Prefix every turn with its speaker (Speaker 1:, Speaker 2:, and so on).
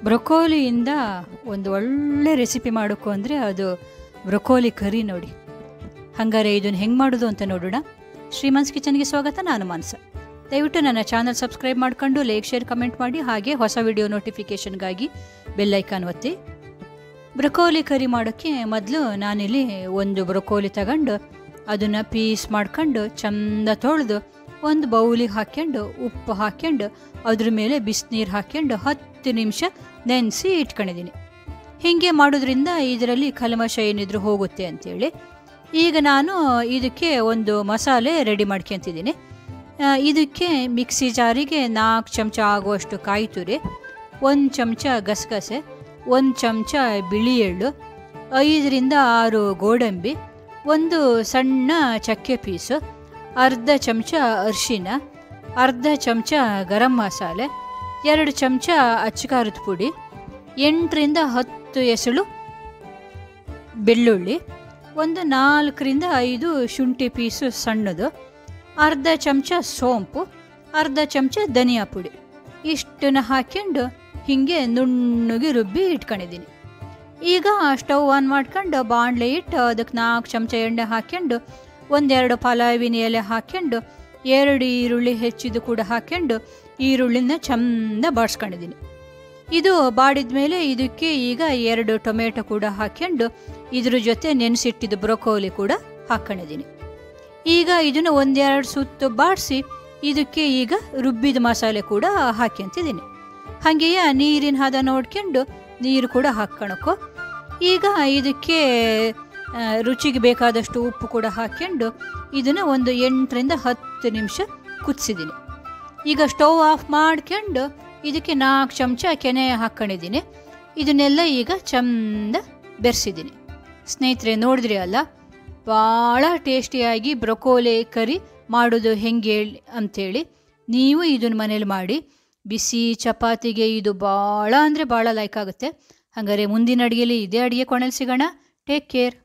Speaker 1: ಬ್ರೊಕೋಲಿಯಿಂದ ಒಂದು ಒಳ್ಳೆ ರೆಸಿಪಿ ಮಾಡೋಕ್ಕೂ ಅಂದರೆ ಅದು ಬ್ರೊಕೋಲಿ ಕರಿ ನೋಡಿ ಹಂಗಾರೆ ಇದನ್ನು ಹೆಂಗೆ ಮಾಡೋದು ಅಂತ ನೋಡೋಣ ಶ್ರೀಮನ್ಸ್ ಕಿಚನ್ಗೆ ಸ್ವಾಗತ ನಾನು ಮಾನಸ ದಯವಿಟ್ಟು ನನ್ನ ಚಾನಲ್ ಸಬ್ಸ್ಕ್ರೈಬ್ ಮಾಡ್ಕೊಂಡು ಲೈಕ್ ಶೇರ್ ಕಮೆಂಟ್ ಮಾಡಿ ಹಾಗೆ ಹೊಸ ವಿಡಿಯೋ ನೋಟಿಫಿಕೇಷನ್ಗಾಗಿ ಬೆಲ್ಲೈಕಾನ್ ಒತ್ತಿ ಬ್ರೊಕೋಲಿ ಕರಿ ಮಾಡೋಕ್ಕೆ ಮೊದಲು ನಾನಿಲ್ಲಿ ಒಂದು ಬ್ರೊಕೋಲಿ ತಗೊಂಡು ಅದನ್ನು ಪೀಸ್ ಮಾಡ್ಕೊಂಡು ಚಂದ ತೊಳೆದು ಒಂದು ಬೌಲಿಗೆ ಹಾಕ್ಕೊಂಡು ಉಪ್ಪು ಹಾಕ್ಕೊಂಡು ಅದ್ರ ಮೇಲೆ ಬಿಸಿನೀರು ಹಾಕ್ಕೊಂಡು ಹತ್ತು ನಿಮಿಷ ನೆನೆಸಿ ಇಟ್ಕೊಂಡಿದ್ದೀನಿ ಹೀಗೆ ಮಾಡೋದ್ರಿಂದ ಇದರಲ್ಲಿ ಕಲ್ಮಶ ಏನಿದ್ರು ಹೋಗುತ್ತೆ ಅಂತೇಳಿ ಈಗ ನಾನು ಇದಕ್ಕೆ ಒಂದು ಮಸಾಲೆ ರೆಡಿ ಮಾಡ್ಕೊತಿದ್ದೀನಿ ಆ, ಇದಕ್ಕೆ ಮಿಕ್ಸಿ ಜಾರಿಗೆ ನಾಲ್ಕು ಚಮಚ ಆಗುವಷ್ಟು ಕಾಯಿ ತುರಿ ಒಂದು ಚಮಚ ಗಸಗಸೆ ಒಂದು ಚಮಚ ಬಿಳಿ ಎಳ್ಳು ಐದರಿಂದ ಆರು ಗೋಡಂಬಿ ಒಂದು ಸಣ್ಣ ಚಕ್ಕೆ ಪೀಸು ಅರ್ಧ ಚಮಚ ಅರಿಶಿನ ಅರ್ಧ ಚಮಚ ಗರಂ ಮಸಾಲೆ ಎರಡು ಚಮಚ ಅಚ್ಚಕಾರದ ಪುಡಿ ಎಂಟರಿಂದ ಹತ್ತು ಎಸಳು ಬೆಳ್ಳುಳ್ಳಿ ಒಂದು ನಾಲ್ಕರಿಂದ ಐದು ಶುಂಠಿ ಪೀಸು ಸಣ್ಣದು ಅರ್ಧ ಚಮಚ ಸೋಂಪು ಅರ್ಧ ಚಮಚ ಧನಿಯಾ ಪುಡಿ ಇಷ್ಟನ್ನು ಹಾಕ್ಕೊಂಡು ಹೀಗೆ ನುಣ್ಣಗೆ ರುಬ್ಬಿ ಇಟ್ಕೊಂಡಿದ್ದೀನಿ ಈಗ ಸ್ಟವ್ ಆನ್ ಮಾಡ್ಕೊಂಡು ಬಾಣಲೆ ಇಟ್ಟು ಅದಕ್ಕೆ ನಾಲ್ಕು ಚಮಚ ಎಣ್ಣೆ ಹಾಕ್ಕೊಂಡು ಒಂದೆರಡು ಪಲಾವಿನ ಎಲೆ ಹಾಕ್ಕೊಂಡು ಎರಡು ಈರುಳ್ಳಿ ಹೆಚ್ಚಿದ್ದು ಕೂಡ ಹಾಕ್ಕೊಂಡು ಈರುಳ್ಳಿನ ಚಂದ ಬಾಡಿಸ್ಕೊಂಡಿದ್ದೀನಿ ಇದು ಬಾಡಿದ ಮೇಲೆ ಇದಕ್ಕೆ ಈಗ ಎರಡು ಟೊಮೆಟೊ ಕೂಡ ಹಾಕ್ಕೊಂಡು ಇದ್ರ ಜೊತೆ ನೆನೆಸಿಟ್ಟಿದ್ದು ಬ್ರೊಕೋಲಿ ಕೂಡ ಹಾಕ್ಕೊಂಡಿದ್ದೀನಿ ಈಗ ಇದನ್ನು ಒಂದೆರಡು ಸುತ್ತು ಬಾಡಿಸಿ ಇದಕ್ಕೆ ಈಗ ರುಬ್ಬಿದ ಮಸಾಲೆ ಕೂಡ ಹಾಕ್ಯಂತಿದ್ದೀನಿ ಹಾಗೆಯೇ ನೀರಿನ ಹದ ನೋಡ್ಕೊಂಡು ನೀರು ಕೂಡ ಹಾಕ್ಕೊಳಕ್ಕೋ ಈಗ ಇದಕ್ಕೆ ಆ, ರುಚಿಗೆ ಬೇಕಾದಷ್ಟು ಉಪ್ಪು ಕೂಡ ಹಾಕ್ಕೊಂಡು ಇದನ್ನು ಒಂದು ಎಂಟರಿಂದ ಹತ್ತು ನಿಮಿಷ ಕುದಿಸಿದ್ದೀನಿ ಈಗ ಸ್ಟವ್ ಆಫ್ ಮಾಡ್ಕೊಂಡು ಇದಕ್ಕೆ ನಾಲ್ಕು ಚಮಚ ಕೆನೆ ಹಾಕ್ಕೊಂಡಿದ್ದೀನಿ ಇದನ್ನೆಲ್ಲ ಈಗ ಚಂದ ಬೆರೆಸಿದ್ದೀನಿ ಸ್ನೇಹಿತರೆ ನೋಡಿದ್ರಿ ಅಲ್ಲ ಭಾಳ ಟೇಸ್ಟಿಯಾಗಿ ಬ್ರೊಕೋಲಿ ಕರಿ ಮಾಡೋದು ಹೆಂಗೆ ಹೇಳಿ ಅಂಥೇಳಿ ನೀವು ಇದನ್ನು ಮನೇಲಿ ಮಾಡಿ ಬಿಸಿ ಚಪಾತಿಗೆ ಇದು ಭಾಳ ಅಂದರೆ ಭಾಳ ಲೈಕ್ ಆಗುತ್ತೆ ಹಾಗಾದ್ರೆ ಮುಂದಿನ ಅಡುಗೆಲಿ ಇದೇ ಅಡುಗೆ ಕೊನೆಯಲ್ಲಿ ಸಿಗೋಣ ಟೇಕ್ ಕೇರ್